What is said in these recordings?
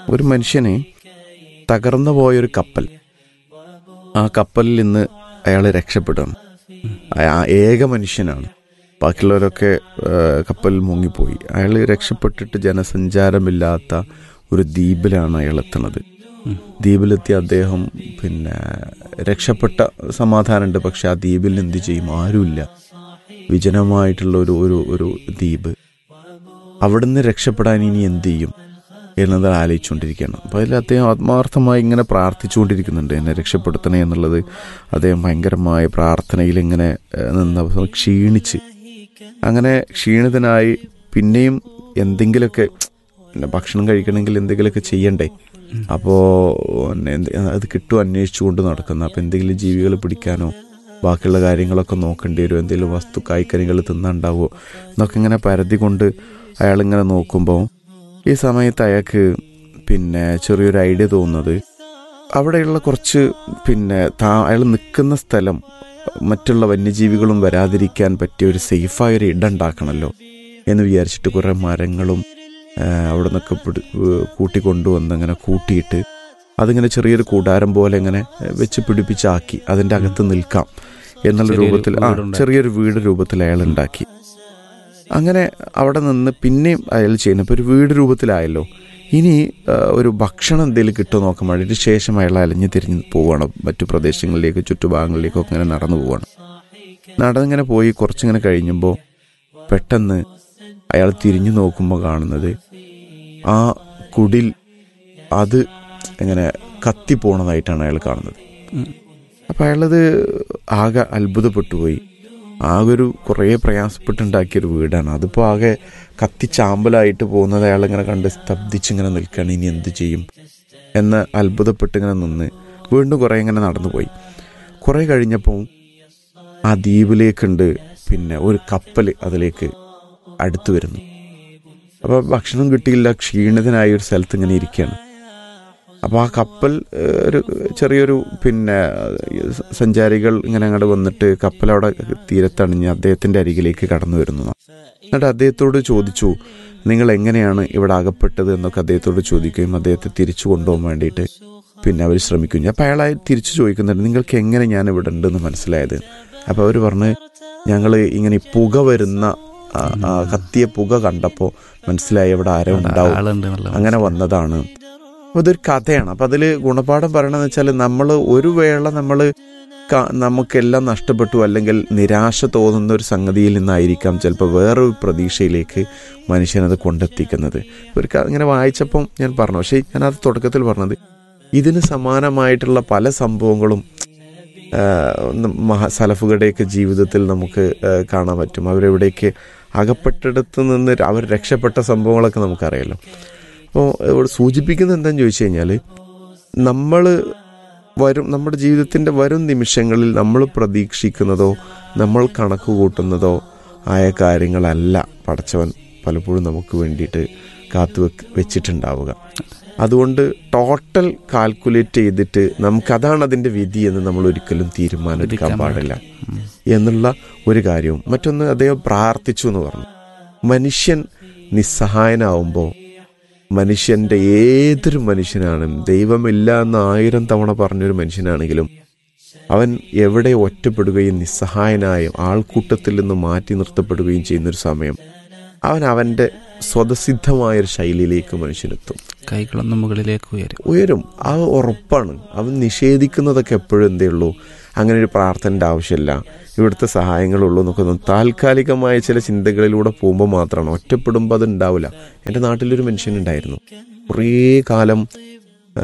ഒരു മനുഷ്യന് തകർന്നു പോയൊരു കപ്പൽ ആ കപ്പലിൽ നിന്ന് അയാൾ രക്ഷപ്പെടുകയാണ് ആ ഏക മനുഷ്യനാണ് ബാക്കിയുള്ളവരൊക്കെ ആ, കപ്പലിൽ മുങ്ങിപ്പോയി അയാൾ രക്ഷപ്പെട്ടിട്ട് ജനസഞ്ചാരമില്ലാത്ത ഒരു ദ്വീപിലാണ് അയാൾ എത്തുന്നത് ദ്വീപിലെത്തി അദ്ദേഹം പിന്നെ രക്ഷപ്പെട്ട സമാധാനമുണ്ട് പക്ഷെ ആ ദ്വീപിൽ എന്ത് ചെയ്യും ആരുമില്ല വിജനമായിട്ടുള്ള ഒരു ഒരു ഒരു ദ്വീപ് അവിടുന്ന് രക്ഷപ്പെടാൻ ഇനി എന്ത് ചെയ്യും എന്നത് ആലോചിച്ചുകൊണ്ടിരിക്കുകയാണ് അപ്പോൾ അതിൽ അദ്ദേഹം ആത്മാർത്ഥമായി ഇങ്ങനെ പ്രാർത്ഥിച്ചുകൊണ്ടിരിക്കുന്നുണ്ട് എന്നെ രക്ഷപ്പെടുത്തണേ എന്നുള്ളത് അദ്ദേഹം ഭയങ്കരമായ പ്രാർത്ഥനയിൽ ഇങ്ങനെ ഏഹ്, നിന്ന ക്ഷീണിച്ച് അങ്ങനെ ക്ഷീണിതനായി പിന്നെയും എന്തെങ്കിലുമൊക്കെ പിന്നെ ഭക്ഷണം കഴിക്കണമെങ്കിൽ എന്തെങ്കിലുമൊക്കെ ചെയ്യണ്ടേ അപ്പോൾ അത് കിട്ടും അന്വേഷിച്ചുകൊണ്ട് നടക്കുന്ന അപ്പോൾ എന്തെങ്കിലും ജീവികൾ പിടിക്കാനോ ബാക്കിയുള്ള കാര്യങ്ങളൊക്കെ നോക്കേണ്ടി വരും എന്തെങ്കിലും വസ്തു കായ്ക്കനികൾ തിന്നുണ്ടാവുമോ എന്നൊക്കെ ഇങ്ങനെ പരതി കൊണ്ട് അയാളിങ്ങനെ നോക്കുമ്പോൾ ഈ സമയത്ത് അയാൾക്ക് പിന്നെ ചെറിയൊരു ഐഡിയ തോന്നുന്നത് അവിടെയുള്ള കുറച്ച് പിന്നെ താ അയാൾ നിൽക്കുന്ന സ്ഥലം മറ്റുള്ള വന്യജീവികളും വരാതിരിക്കാൻ പറ്റിയ ഒരു സേഫായ ഒരു ഇടം ഉണ്ടാക്കണമല്ലോ എന്ന് വിചാരിച്ചിട്ട് കുറേ മരങ്ങളും ആ, അവിടെ നിന്നൊക്കെ പിടി ഏഹ് കൂട്ടിക്കൊണ്ടുവന്ന് അങ്ങനെ കൂട്ടിയിട്ട് അതിങ്ങനെ ചെറിയൊരു കൂടാരം പോലെ ഇങ്ങനെ ഏഹ് വെച്ച് പിടിപ്പിച്ചാക്കി അതിൻ്റെ അകത്ത് നിൽക്കാം എന്നുള്ള ചെറിയൊരു രൂപത്തിൽ ആ വീടുണ്ടാക്കി. ചെറിയൊരു വീട് രൂപത്തിൽ അയാൾ ഉണ്ടാക്കി അങ്ങനെ അവിടെ നിന്ന് പിന്നെയും അയാൾ ചെയ്യുന്നു ഇപ്പോൾ ഒരു വീട് രൂപത്തിലായല്ലോ ഇനി ആ, ഒരു ഭക്ഷണം എന്തെങ്കിലും കിട്ടുമോ നോക്കാൻ വേണ്ടിയിട്ട് ശേഷം അയാൾ അലഞ്ഞു തിരിഞ്ഞ് പോവുകയാണ് മറ്റു പ്രദേശങ്ങളിലേക്ക് ചുറ്റുഭാഗങ്ങളിലേക്കൊക്കെ ഇങ്ങനെ നടന്നു പോവുകയാണ് നടന്നിങ്ങനെ പോയി കുറച്ചിങ്ങനെ കഴിഞ്ഞപ്പോൾ പെട്ടെന്ന് അയാൾ തിരിഞ്ഞു നോക്കുമ്പോൾ കാണുന്നത് ആ കുടിൽ അത് ഇങ്ങനെ കത്തിപ്പോണതായിട്ടാണ് അയാൾ കാണുന്നത് അപ്പം അയാളത് ആകെ അത്ഭുതപ്പെട്ടു പോയി ആകെ ഒരു കുറേ പ്രയാസപ്പെട്ടുണ്ടാക്കിയൊരു വീടാണ് അതിപ്പോൾ ആകെ കത്തിച്ചാമ്പലായിട്ട് പോകുന്നത് അയാളിങ്ങനെ കണ്ട് സ്തബ്ധിച്ചിങ്ങനെ നിൽക്കുകയാണ് ഇനി എന്ത് ചെയ്യും എന്ന് അത്ഭുതപ്പെട്ട് ഇങ്ങനെ നിന്ന് വീണ്ടും കുറേ ഇങ്ങനെ നടന്നു പോയി കുറേ കഴിഞ്ഞപ്പോൾ ആ ദ്വീപിലേക്കുണ്ട് പിന്നെ ഒരു കപ്പൽ അതിലേക്ക് അടുത്തു വരുന്നു അപ്പോൾ ഭക്ഷണം കിട്ടിയില്ല ക്ഷീണിതനായ ഒരു സ്ഥലത്ത് ഇങ്ങനെ ഇരിക്കുകയാണ് അപ്പോൾ ആ കപ്പൽ ഏഹ്, ഒരു ചെറിയൊരു പിന്നെ ഏഹ്, സഞ്ചാരികൾ ഇങ്ങനെ അങ്ങോട്ട് വന്നിട്ട് കപ്പൽ അവിടെ തീരത്തണിഞ്ഞ് അദ്ദേഹത്തിൻ്റെ അരികിലേക്ക് കടന്നു വരുന്നു എന്നിട്ട് അദ്ദേഹത്തോട് ചോദിച്ചു നിങ്ങൾ എങ്ങനെയാണ് ഇവിടെ അകപ്പെട്ടത് എന്നൊക്കെ അദ്ദേഹത്തോട് ചോദിക്കുകയും അദ്ദേഹത്തെ തിരിച്ചു കൊണ്ടുപോകാൻ വേണ്ടിയിട്ട് പിന്നെ അവർ ശ്രമിക്കും അപ്പോൾ അയാൾ തിരിച്ചു ചോദിക്കുന്നുണ്ട് നിങ്ങൾക്ക് എങ്ങനെ ഞാൻ ഇവിടെ ഉണ്ടെന്ന് മനസ്സിലായത് അപ്പോൾ അവർ പറഞ്ഞ് ഞങ്ങൾ ഇങ്ങനെ ഈ പുക വരുന്ന ആ, ആ, കത്തിയ പുക കണ്ടപ്പോൾ മനസ്സിലായി ഇവിടെ ആരോ ഉണ്ടാവും ആളുണ്ട് നല്ല അങ്ങനെ വന്നതാണ് അപ്പോൾ ഇതൊരു കഥയാണ് അപ്പം അതിൽ ഗുണപാഠം പറയണമെന്ന് വെച്ചാൽ നമ്മൾ ഒരു വേള നമ്മൾ നമുക്കെല്ലാം നഷ്ടപ്പെട്ടു അല്ലെങ്കിൽ നിരാശ തോന്നുന്ന ഒരു സംഗതിയിൽ നിന്നായിരിക്കാം ചിലപ്പോൾ വേറൊരു പ്രതീക്ഷയിലേക്ക് മനുഷ്യനത് കൊണ്ടെത്തിക്കുന്നത് ഒരു ക- ഇങ്ങനെ വായിച്ചപ്പം ഞാൻ പറഞ്ഞു പക്ഷേ ഞാനത് തുടക്കത്തിൽ പറഞ്ഞത് ഇതിന് സമാനമായിട്ടുള്ള പല സംഭവങ്ങളും ആ, ന- മഹാ സലഫുകളുടെയൊക്കെ ജീവിതത്തിൽ നമുക്ക് ആ, കാണാൻ പറ്റും അവരെവിടേക്ക് അകപ്പെട്ടിടത്ത് നിന്ന് അവർ രക്ഷപ്പെട്ട സംഭവങ്ങളൊക്കെ നമുക്കറിയാലോ അപ്പോൾ ഇവിടെ സൂചിപ്പിക്കുന്നത് എന്താണെന്ന് ചോദിച്ചു കഴിഞ്ഞാൽ നമ്മൾ വരും നമ്മുടെ ജീവിതത്തിൻ്റെ വരും നിമിഷങ്ങളിൽ നമ്മൾ പ്രതീക്ഷിക്കുന്നതോ നമ്മൾ കണക്ക് കൂട്ടുന്നതോ ആയ കാര്യങ്ങളല്ല പടച്ചവൻ പലപ്പോഴും നമുക്ക് വേണ്ടിയിട്ട് കാത്തു വെക്ക് വെച്ചിട്ടുണ്ടാവുക അതുകൊണ്ട് ടോട്ടൽ കാൽക്കുലേറ്റ് ചെയ്തിട്ട് നമുക്കതാണ് അതിൻ്റെ വിധി എന്ന് നമ്മൾ ഒരിക്കലും തീരുമാനമെടുക്കാൻ പാടില്ല എന്നുള്ള ഒരു കാര്യവും മറ്റൊന്ന് അദ്ദേഹം പ്രാർത്ഥിച്ചു എന്ന് പറഞ്ഞു മനുഷ്യൻ നിസ്സഹായനാവുമ്പോൾ മനുഷ്യന്റെ ഏതൊരു മനുഷ്യനാണ് ദൈവമില്ല എന്ന് ആയിരം തവണ പറഞ്ഞൊരു മനുഷ്യനാണെങ്കിലും അവൻ എവിടെ ഒറ്റപ്പെടുകയും നിസ്സഹായനായും ആൾക്കൂട്ടത്തിൽ നിന്ന് മാറ്റി നിർത്തപ്പെടുകയും ചെയ്യുന്നൊരു സമയം അവൻ അവന്റെ സ്വതസിദ്ധമായൊരു ശൈലിയിലേക്ക് മനുഷ്യനെത്തും കൈകളൊന്നും മുകളിലേക്ക് ഉയരും ഉയരും ആ ഉറപ്പാണ് അവൻ നിഷേധിക്കുന്നതൊക്കെ എപ്പോഴും എന്തേ ഉള്ളൂ അങ്ങനെ ഒരു പ്രാർത്ഥനയുടെ ആവശ്യമില്ല ഇവിടുത്തെ സഹായങ്ങളുള്ളൂ എന്നൊക്കെ തോന്നും താൽക്കാലികമായ ചില ചിന്തകളിലൂടെ പോകുമ്പോൾ മാത്രമാണ് ഒറ്റപ്പെടുമ്പോൾ അത് ഉണ്ടാവില്ല എൻ്റെ നാട്ടിലൊരു മനുഷ്യനുണ്ടായിരുന്നു കുറേ കാലം ആ,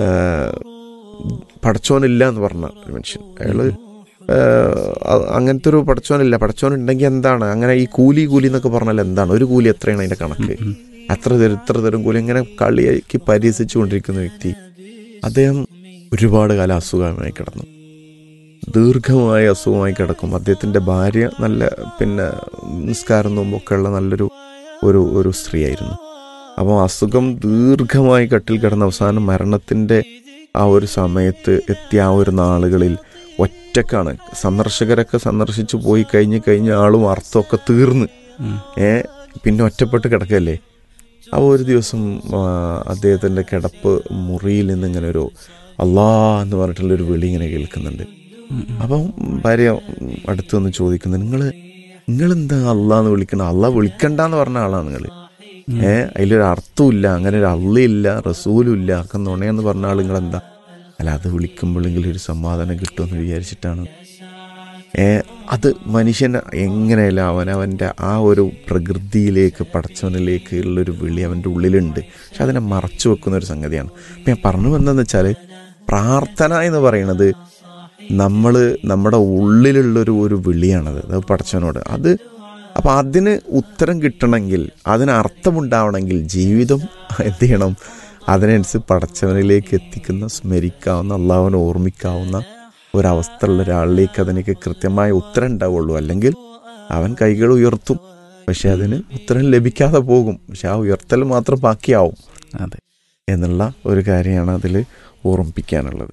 പടച്ചോനില്ല എന്ന് പറഞ്ഞ ഒരു മനുഷ്യൻ അയാള് ആ, അ- അങ്ങനത്തെ ഒരു പടച്ചോനില്ല പടച്ചോൻ ഉണ്ടെങ്കിൽ എന്താണ് അങ്ങനെ ഈ കൂലി കൂലി എന്നൊക്കെ പറഞ്ഞാൽ എന്താണ് ഒരു കൂലി എത്രയാണ് അതിന്റെ കണക്ക് അത്ര തരും ഇത്ര തരും കൂലി ഇങ്ങനെ കളിയാക്കി പരിഹസിച്ചു കൊണ്ടിരിക്കുന്ന വ്യക്തി അദ്ദേഹം ഒരുപാട് കാലം അസുഖമായി കിടന്നു ദീർഘമായ അസുഖമായി കിടക്കും അദ്ദേഹത്തിന്റെ ഭാര്യ നല്ല പിന്നെ നിസ്കാരം നോമ്പൊക്കെ ഉള്ള നല്ലൊരു ഒരു ഒരു സ്ത്രീയായിരുന്നു അപ്പോൾ അസുഖം ദീർഘമായി കട്ടിൽ കിടന്ന അവസാനം മരണത്തിന്റെ ആ ഒരു സമയത്ത് എത്തിയ ആ ഒരു നാളുകളിൽ ഒറ്റക്കാണ് സന്ദർശകരൊക്കെ സന്ദർശിച്ചു പോയി കഴിഞ്ഞ് കഴിഞ്ഞ ആളും അർത്ഥമൊക്കെ തീർന്ന് ഉം. ഏ പിന്നെ ഒറ്റപ്പെട്ട് കിടക്കല്ലേ അപ്പോൾ ഒരു ദിവസം ആ, അദ്ദേഹത്തിൻ്റെ കിടപ്പ് മുറിയിൽ നിന്ന് ഇങ്ങനെ ഒരു അള്ളാ എന്ന് പറഞ്ഞിട്ടുള്ളൊരു വിളി ഇങ്ങനെ കേൾക്കുന്നുണ്ട് അപ്പം ഭാര്യ അടുത്ത് വന്ന് ചോദിക്കുന്നത് നിങ്ങൾ നിങ്ങൾ എന്താ അള്ളാന്ന് വിളിക്കണം അള്ളാഹ് വിളിക്കണ്ടെന്ന് പറഞ്ഞ ആളാണ് നിങ്ങൾ ഏ അതിലൊരു അർത്ഥമില്ല അങ്ങനെ ഒരു അള്ളിയില്ല റസൂലും ഇല്ല ഒക്കെ നുണയെന്ന് പറഞ്ഞ ആൾ നിങ്ങൾ എന്താ അല്ല അത് വിളിക്കുമ്പോഴെങ്കിലും ഒരു സമാധാനം കിട്ടുമെന്ന് വിചാരിച്ചിട്ടാണ് ഏ അത് മനുഷ്യൻ എങ്ങനെയല്ല അവൻ അവൻ്റെ ആ ഒരു പ്രകൃതിയിലേക്ക് പടച്ചവനിലേക്ക് ഉള്ളൊരു വിളി അവൻ്റെ ഉള്ളിലുണ്ട് പക്ഷെ അതിനെ മറച്ചു വെക്കുന്ന ഒരു സംഗതിയാണ് അപ്പം ഞാൻ പറഞ്ഞു വന്നതെന്ന് വെച്ചാൽ പ്രാർത്ഥന എന്ന് പറയുന്നത് നമ്മൾ നമ്മുടെ ഉള്ളിലുള്ളൊരു ഒരു വിളിയാണത് അത് പടച്ചവനോട് അത് അപ്പം അതിന് ഉത്തരം കിട്ടണമെങ്കിൽ അതിന് അർത്ഥമുണ്ടാവണമെങ്കിൽ ജീവിതം എന്ത് ചെയ്യണം അതിനനുസരിച്ച് പടച്ചവനിലേക്ക് എത്തിക്കുന്ന സ്മരിക്കാവുന്ന അള്ളാഹുവിനെ ഓർമ്മിക്കാവുന്ന ഒരവസ്ഥ ഉള്ള ഒരാളിലേക്ക് അതിനൊക്കെ കൃത്യമായ ഉത്തരം ഉണ്ടാവുള്ളൂ അല്ലെങ്കിൽ അവൻ കൈകൾ ഉയർത്തും പക്ഷെ അതിന് ഉത്തരം ലഭിക്കാതെ പോകും പക്ഷെ ആ ഉയർത്തൽ മാത്രം ബാക്കിയാവും അതെ എന്നുള്ള ഒരു കാര്യമാണ് അതിൽ ഓർമ്മിപ്പിക്കാനുള്ളത്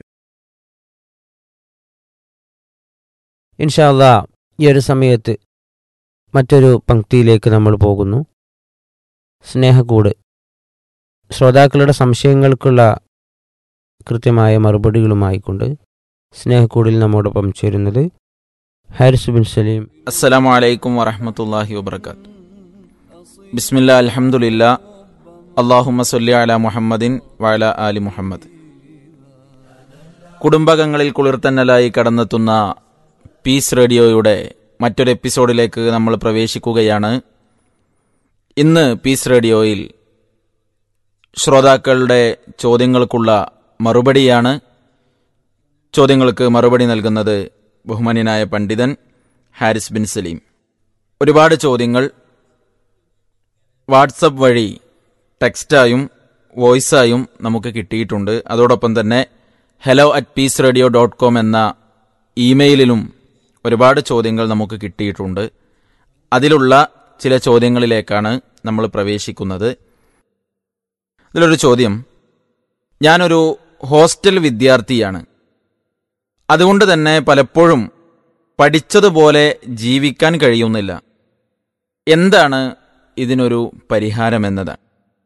ഇൻഷാല്ല ഈ ഒരു സമയത്ത് മറ്റൊരു പങ്ക്തിയിലേക്ക് നമ്മൾ പോകുന്നു സ്നേഹക്കൂട് ശ്രോതാക്കളുടെ സംശയങ്ങൾക്കുള്ള കൃത്യമായ മറുപടികളുമായിക്കൊണ്ട് സ്നേഹക്കൂടിൽ നമ്മോടൊപ്പം ചേരുന്നത് ഹാരിസ് ബിൻ സലീം അസ്സലാമു അലൈക്കും വറഹമത്തല്ലാഹി വബർക്കാത്ത് ബിസ്മില്ല അൽഹംദുലില്ല അള്ളാഹുമ്മ സൊല്ലി അല മുഹമ്മദിൻ വഅല ആലി മുഹമ്മദ് കുടുംബകങ്ങളിൽ കുളിർത്തന്നലായി കടന്നെത്തുന്ന പീസ് റേഡിയോയുടെ മറ്റൊരു എപ്പിസോഡിലേക്ക് നമ്മൾ പ്രവേശിക്കുകയാണ് ഇന്ന് പീസ് റേഡിയോയിൽ ശ്രോതാക്കളുടെ ചോദ്യങ്ങൾക്കുള്ള മറുപടിയാണ് ചോദ്യങ്ങൾക്ക് മറുപടി നൽകുന്നത് ബഹുമാന്യനായ പണ്ഡിതൻ ഹാരിസ് ബിൻ സലീം ഒരുപാട് ചോദ്യങ്ങൾ വാട്സപ്പ് വഴി ടെക്സ്റ്റായും വോയിസായും നമുക്ക് കിട്ടിയിട്ടുണ്ട് അതോടൊപ്പം തന്നെ hello at peace radio dot com എന്ന ഇമെയിലിലും ഒരുപാട് ചോദ്യങ്ങൾ നമുക്ക് കിട്ടിയിട്ടുണ്ട് അതിലുള്ള ചില ചോദ്യങ്ങളിലേക്കാണ് നമ്മൾ പ്രവേശിക്കുന്നത് ഇതിലൊരു ചോദ്യം ഞാനൊരു ഹോസ്റ്റൽ വിദ്യാർത്ഥിയാണ് അതുകൊണ്ട് തന്നെ പലപ്പോഴും പഠിച്ചതുപോലെ ജീവിക്കാൻ കഴിയുന്നില്ല എന്താണ് ഇതിനൊരു പരിഹാരമെന്നതാണ്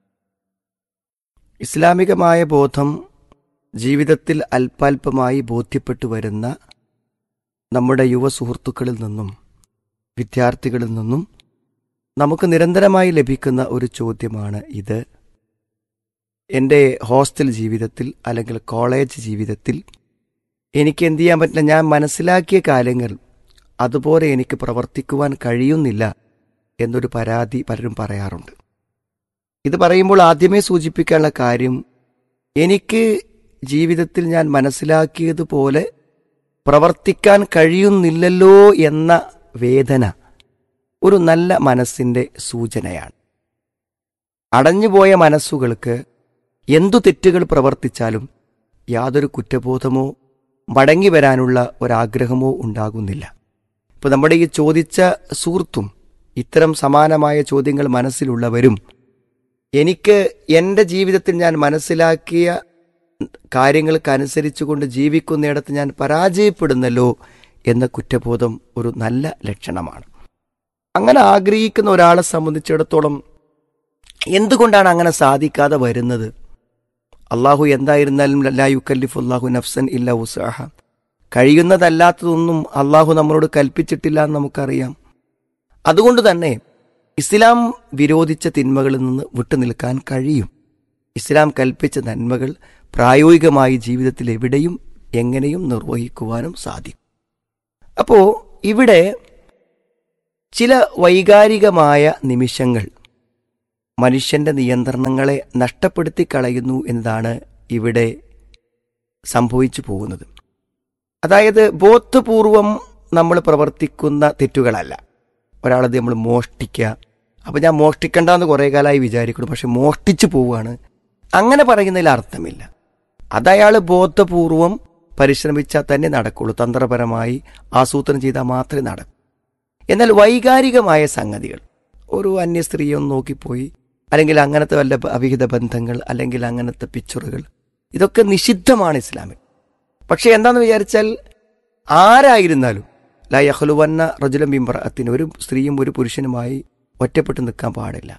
ഇസ്ലാമികമായ ബോധം ജീവിതത്തിൽ അല്പാൽപമായി ബോധ്യപ്പെട്ടു വരുന്ന നമ്മുടെ യുവ സുഹൃത്തുക്കളിൽ നിന്നും വിദ്യാർത്ഥികളിൽ നിന്നും നമുക്ക് നിരന്തരമായി ലഭിക്കുന്ന ഒരു ചോദ്യമാണ് ഇത് എൻ്റെ ഹോസ്റ്റൽ ജീവിതത്തിൽ അല്ലെങ്കിൽ കോളേജ് ജീവിതത്തിൽ എനിക്ക് എന്ത് ചെയ്യാൻ പറ്റില്ല ഞാൻ മനസ്സിലാക്കിയ കാര്യങ്ങൾ അതുപോലെ എനിക്ക് പ്രവർത്തിക്കുവാൻ കഴിയുന്നില്ല എന്നൊരു പരാതി പലരും പറയാറുണ്ട് ഇത് പറയുമ്പോൾ ആദ്യമേ സൂചിപ്പിക്കാനുള്ള കാര്യം എനിക്ക് ജീവിതത്തിൽ ഞാൻ മനസ്സിലാക്കിയതുപോലെ പ്രവർത്തിക്കാൻ കഴിയുന്നില്ലല്ലോ എന്ന വേദന ഒരു നല്ല മനസ്സിൻ്റെ സൂചനയാണ് അടഞ്ഞുപോയ മനസ്സുകൾക്ക് എന്തു തെറ്റുകൾ പ്രവർത്തിച്ചാലും യാതൊരു കുറ്റബോധമോ മടങ്ങി വരാനുള്ള ഒരാഗ്രഹമോ ഉണ്ടാകുന്നില്ല ഇപ്പൊ നമ്മുടെ ഈ ചോദിച്ച സുഹൃത്തും ഇത്തരം സമാനമായ ചോദ്യങ്ങൾ മനസ്സിലുള്ളവരും എനിക്ക് എൻ്റെ ജീവിതത്തിൽ ഞാൻ മനസ്സിലാക്കിയ കാര്യങ്ങൾക്കനുസരിച്ചുകൊണ്ട് ജീവിക്കുന്നിടത്ത് ഞാൻ പരാജയപ്പെടുന്നല്ലോ എന്ന കുറ്റബോധം ഒരു നല്ല ലക്ഷണമാണ് അങ്ങനെ ആഗ്രഹിക്കുന്ന ഒരാളെ സംബന്ധിച്ചിടത്തോളം എന്തുകൊണ്ടാണ് അങ്ങനെ സാധിക്കാതെ വരുന്നത് അള്ളാഹു എന്തായിരുന്നാലും ലാ യുക്കല്ലിഫ് അള്ളാഹു നഫ്സൻ ഇല്ല ഉസാഹ കഴിയുന്നതല്ലാത്തതൊന്നും അള്ളാഹു നമ്മളോട് കൽപ്പിച്ചിട്ടില്ല എന്ന് നമുക്കറിയാം അതുകൊണ്ട് തന്നെ ഇസ്ലാം വിരോധിച്ച തിന്മകളിൽ നിന്ന് വിട്ടുനിൽക്കാൻ കഴിയും ഇസ്ലാം കൽപ്പിച്ച നന്മകൾ പ്രായോഗികമായി ജീവിതത്തിൽ എവിടെയും എങ്ങനെയും നിർവഹിക്കുവാനും സാധിക്കും അപ്പോൾ ഇവിടെ ചില വൈകാരികമായ നിമിഷങ്ങൾ മനുഷ്യന്റെ നിയന്ത്രണങ്ങളെ നഷ്ടപ്പെടുത്തി കളയുന്നു എന്നതാണ് ഇവിടെ സംഭവിച്ചു പോകുന്നത് അതായത് ബോധപൂർവം നമ്മൾ പ്രവർത്തിക്കുന്ന തെറ്റുകളല്ല ഒരാളത് നമ്മൾ മോഷ്ടിക്കുക അപ്പം ഞാൻ മോഷ്ടിക്കണ്ടെന്ന് കുറേ കാലമായി വിചാരിക്കുന്നു പക്ഷെ മോഷ്ടിച്ചു പോവുകയാണ് അങ്ങനെ പറയുന്നതിൽ അർത്ഥമില്ല അതയാൾ ബോധപൂർവം പരിശ്രമിച്ചാൽ തന്നെ നടക്കുള്ളൂ തന്ത്രപരമായി ആസൂത്രണം ചെയ്താൽ മാത്രമേ നടക്കൂ എന്നാൽ വൈകാരികമായ സംഗതികൾ ഒരു അന്യ സ്ത്രീയെ ഒന്ന് നോക്കിപ്പോയി അല്ലെങ്കിൽ അങ്ങനത്തെ വല്ല അവിഹിത ബന്ധങ്ങൾ അല്ലെങ്കിൽ അങ്ങനത്തെ പിക്ചറുകൾ ഇതൊക്കെ നിഷിദ്ധമാണ് ഇസ്ലാമിൽ പക്ഷെ എന്താന്ന് വിചാരിച്ചാൽ ആരായിരുന്നാലും ലാ യഹ്ലുവന്ന റജുലം ബിംബറത്തിന് ഒരു സ്ത്രീയും ഒരു പുരുഷനുമായി ഒറ്റപ്പെട്ട് നിൽക്കാൻ പാടില്ല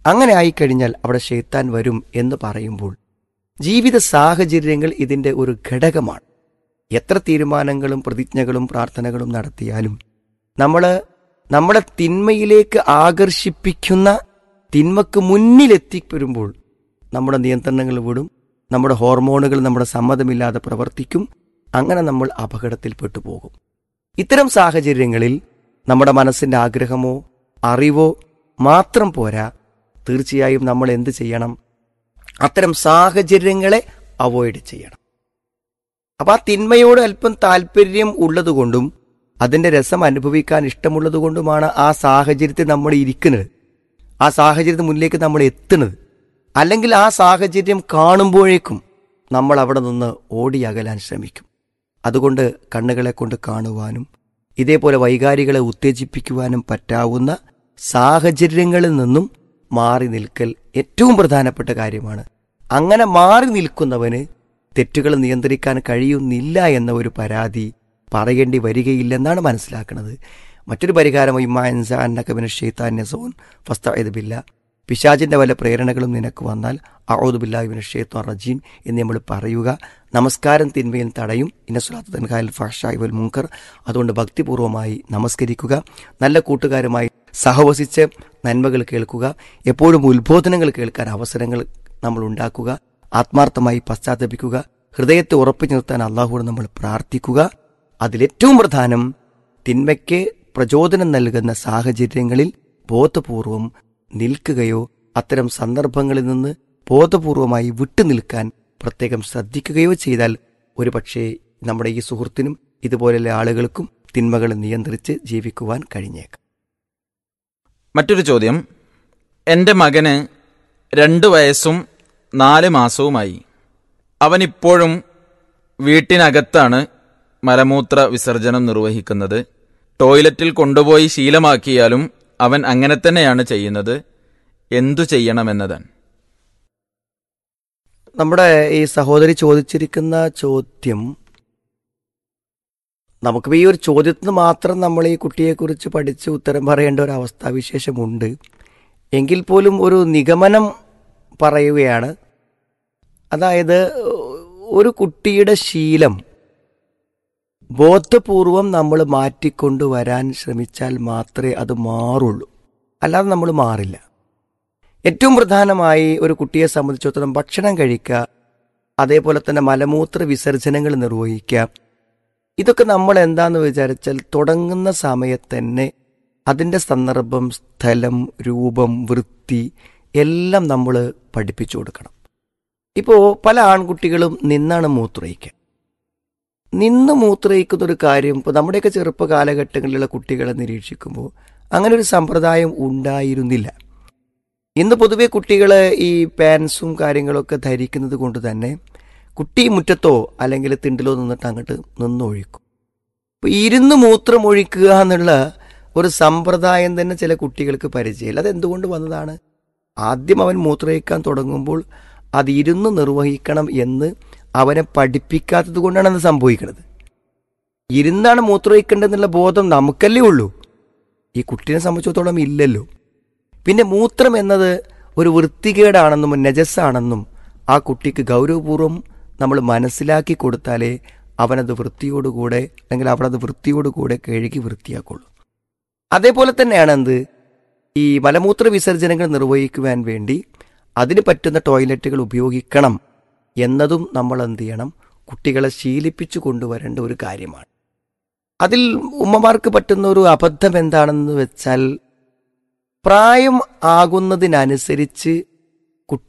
അങ്ങനെ ആയിക്കഴിഞ്ഞാൽ അവിടെ ഷെയ്ത്താൻ വരും എന്ന് പറയുമ്പോൾ ജീവിത സാഹചര്യങ്ങൾ ഇതിൻ്റെ ഒരു ഘടകമാണ് എത്ര തീരുമാനങ്ങളും പ്രതിജ്ഞകളും പ്രാർത്ഥനകളും നടത്തിയാലും നമ്മൾ നമ്മളെ തിന്മയിലേക്ക് ആകർഷിപ്പിക്കുന്ന തിന്മക്ക് മുന്നിലെത്തിപ്പെടുമ്പോൾ നമ്മുടെ നിയന്ത്രണങ്ങൾ വിടും നമ്മുടെ ഹോർമോണുകൾ നമ്മുടെ സമ്മതമില്ലാതെ പ്രവർത്തിക്കും അങ്ങനെ നമ്മൾ അപകടത്തിൽപ്പെട്ടു പോകും ഇത്തരം സാഹചര്യങ്ങളിൽ നമ്മുടെ മനസ്സിന്റെ ആഗ്രഹമോ അറിവോ മാത്രം പോരാ തീർച്ചയായും നമ്മൾ എന്ത് ചെയ്യണം അത്തരം സാഹചര്യങ്ങളെ അവോയ്ഡ് ചെയ്യണം അപ്പൊ ആ തിന്മയോട് അല്പം താല്പര്യം ഉള്ളതുകൊണ്ടും അതിന്റെ രസം അനുഭവിക്കാൻ ഇഷ്ടമുള്ളതുകൊണ്ടുമാണ് ആ സാഹചര്യത്തിൽ നമ്മൾ ഇരിക്കുന്നത് ആ സാഹചര്യത്തിന് മുന്നിലേക്ക് നമ്മൾ എത്തുന്നത് അല്ലെങ്കിൽ ആ സാഹചര്യം കാണുമ്പോഴേക്കും നമ്മൾ അവിടെ നിന്ന് ഓടി അകലാൻ ശ്രമിക്കും അതുകൊണ്ട് കണ്ണുകളെ കൊണ്ട് കാണുവാനും ഇതേപോലെ വൈകാരികളെ ഉത്തേജിപ്പിക്കുവാനും പറ്റാവുന്ന സാഹചര്യങ്ങളിൽ നിന്നും മാറി നിൽക്കൽ ഏറ്റവും പ്രധാനപ്പെട്ട കാര്യമാണ് അങ്ങനെ മാറി നിൽക്കുന്നവന് തെറ്റുകൾ നിയന്ത്രിക്കാൻ കഴിയുന്നില്ല എന്ന ഒരു പരാതി പറയേണ്ടി വരികയില്ലെന്നാണ് മനസ്സിലാക്കുന്നത് മറ്റൊരു പരിഹാരം ഇമ്മാൻസാന്നകബിന് ഫസ്തബില്ല പിശാചിന്റെ വല്ല പ്രേരണകളും നിനക്ക് വന്നാൽ അഊദുബില്ലാഹിബിന് ഷെയ്ത്താൻ റജീം എന്ന് നമ്മൾ പറയുക നമസ്കാരം തിന്മയിൽ തടയും ഇന്നസുലാത്ത് തൻഖാൽ ഫാഷായി വൽ മുങ്കർ അതുകൊണ്ട് ഭക്തിപൂർവമായി നമസ്കരിക്കുക നല്ല കൂട്ടുകാരുമായി സഹവസിച്ച് നന്മകൾ കേൾക്കുക എപ്പോഴും ഉത്ബോധനങ്ങൾ കേൾക്കാൻ അവസരങ്ങൾ നമ്മൾ ഉണ്ടാക്കുക ആത്മാർത്ഥമായി പശ്ചാത്തപിക്കുക ഹൃദയത്തെ ഉറപ്പിച്ചു നിർത്താൻ അള്ളാഹുവോട് നമ്മൾ പ്രാർത്ഥിക്കുക അതിലേറ്റവും പ്രധാനം തിന്മയ്ക്ക് പ്രചോദനം നൽകുന്ന സാഹചര്യങ്ങളിൽ ബോധപൂർവം നിൽക്കുകയോ അത്തരം സന്ദർഭങ്ങളിൽ നിന്ന് ബോധപൂർവമായി വിട്ടുനിൽക്കാൻ പ്രത്യേകം ശ്രദ്ധിക്കുകയോ ചെയ്താൽ ഒരുപക്ഷെ നമ്മുടെ ഈ സുഹൃത്തിനും ഇതുപോലെയുള്ള ആളുകൾക്കും തിന്മകൾ നിയന്ത്രിച്ച് ജീവിക്കുവാൻ കഴിഞ്ഞേക്കാം മറ്റൊരു ചോദ്യം എൻ്റെ മകന് രണ്ട് വയസ്സും നാല് മാസവുമായി അവൻ ഇപ്പോഴും വീട്ടിനകത്താണ് മലമൂത്ര വിസർജനം നിർവഹിക്കുന്നത് ടോയ്ലറ്റിൽ കൊണ്ടുപോയി ശീലമാക്കിയാലും അവൻ അങ്ങനെ തന്നെയാണ് ചെയ്യുന്നത് എന്തു ചെയ്യണമെന്നതാണ് നമ്മുടെ ഈ സഹോദരി ചോദിച്ചിരിക്കുന്ന ചോദ്യം നമുക്കിപ്പോൾ ഈ ഒരു ചോദ്യത്തിന് മാത്രം നമ്മൾ ഈ കുട്ടിയെക്കുറിച്ച് പഠിച്ച് ഉത്തരം പറയേണ്ട ഒരു അവസ്ഥാവിശേഷമുണ്ട് എങ്കിൽ പോലും ഒരു നിഗമനം പറയുകയാണ് അതായത് ഒരു കുട്ടിയുടെ ശീലം ബോധപൂർവം നമ്മൾ മാറ്റിക്കൊണ്ടുവരാൻ ശ്രമിച്ചാൽ മാത്രമേ അത് മാറുള്ളൂ അല്ലാതെ നമ്മൾ മാറില്ല ഏറ്റവും പ്രധാനമായി ഒരു കുട്ടിയെ സംബന്ധിച്ചിടത്തോളം ഭക്ഷണം കഴിക്കുക അതേപോലെ തന്നെ മലമൂത്ര വിസർജനങ്ങൾ നിർവഹിക്കുക ഇതൊക്കെ നമ്മൾ എന്താന്ന് വിചാരിച്ചാൽ തുടങ്ങുന്ന സമയത്ത് തന്നെ അതിൻ്റെ സന്ദർഭം സ്ഥലം രൂപം വൃത്തി എല്ലാം നമ്മൾ പഠിപ്പിച്ചു കൊടുക്കണം ഇപ്പോൾ പല ആൺകുട്ടികളും നിന്നാണ് മൂത്രയിക്കുക നിന്ന് മൂത്രയിക്കുന്ന ഒരു കാര്യം ഇപ്പോൾ നമ്മുടെയൊക്കെ ചെറുപ്പ കാലഘട്ടങ്ങളിലുള്ള കുട്ടികളെ നിരീക്ഷിക്കുമ്പോൾ അങ്ങനെ ഒരു സമ്പ്രദായം ഉണ്ടായിരുന്നില്ല ഇന്ന് പൊതുവെ കുട്ടികൾ ഈ പാൻസും കാര്യങ്ങളൊക്കെ ധരിക്കുന്നത് കൊണ്ട് തന്നെ കുട്ടി മുറ്റത്തോ അല്ലെങ്കിൽ തിണ്ടിലോ നിന്നിട്ട് അങ്ങോട്ട് നിന്നൊഴിക്കും അപ്പോൾ ഇരുന്ന് മൂത്രം ഒഴിക്കുക എന്നുള്ള ഒരു സമ്പ്രദായം തന്നെ ചില കുട്ടികൾക്ക് പരിചയമില്ല അതെന്തുകൊണ്ട് വന്നതാണ് ആദ്യം അവൻ മൂത്രയിക്കാൻ തുടങ്ങുമ്പോൾ അത് ഇരുന്ന് നിർവഹിക്കണം എന്ന് അവനെ പഠിപ്പിക്കാത്തത് കൊണ്ടാണ് അത് സംഭവിക്കുന്നത് ഇരുന്നാണ് മൂത്രമൊഴിക്കേണ്ടതെന്നുള്ള ബോധം നമുക്കല്ലേ ഉള്ളൂ ഈ കുട്ടീനെ സംബന്ധിച്ചിടത്തോളം ഇല്ലല്ലോ പിന്നെ മൂത്രം എന്നത് ഒരു വൃത്തികേടാണെന്നും നജസ്സാണെന്നും ആ കുട്ടിക്ക് ഗൗരവപൂർവ്വം നമ്മൾ മനസ്സിലാക്കി കൊടുത്താലേ അവനത് വൃത്തിയോടുകൂടെ അല്ലെങ്കിൽ അവനത് വൃത്തിയോടുകൂടെ കഴുകി വൃത്തിയാക്കുള്ളൂ അതേപോലെ തന്നെയാണ് എന്ത് ഈ മലമൂത്ര വിസർജനങ്ങൾ നിർവഹിക്കുവാൻ വേണ്ടി അതിന് പറ്റുന്ന ടോയ്ലറ്റുകൾ ഉപയോഗിക്കണം എന്നതും നമ്മൾ എന്ത് ചെയ്യണം കുട്ടികളെ ശീലിപ്പിച്ചു കൊണ്ടുവരേണ്ട ഒരു കാര്യമാണ് അതിൽ ഉമ്മമാർക്ക് പറ്റുന്ന ഒരു അബദ്ധം എന്താണെന്ന് വെച്ചാൽ പ്രായം ആകുന്നതിനനുസരിച്ച്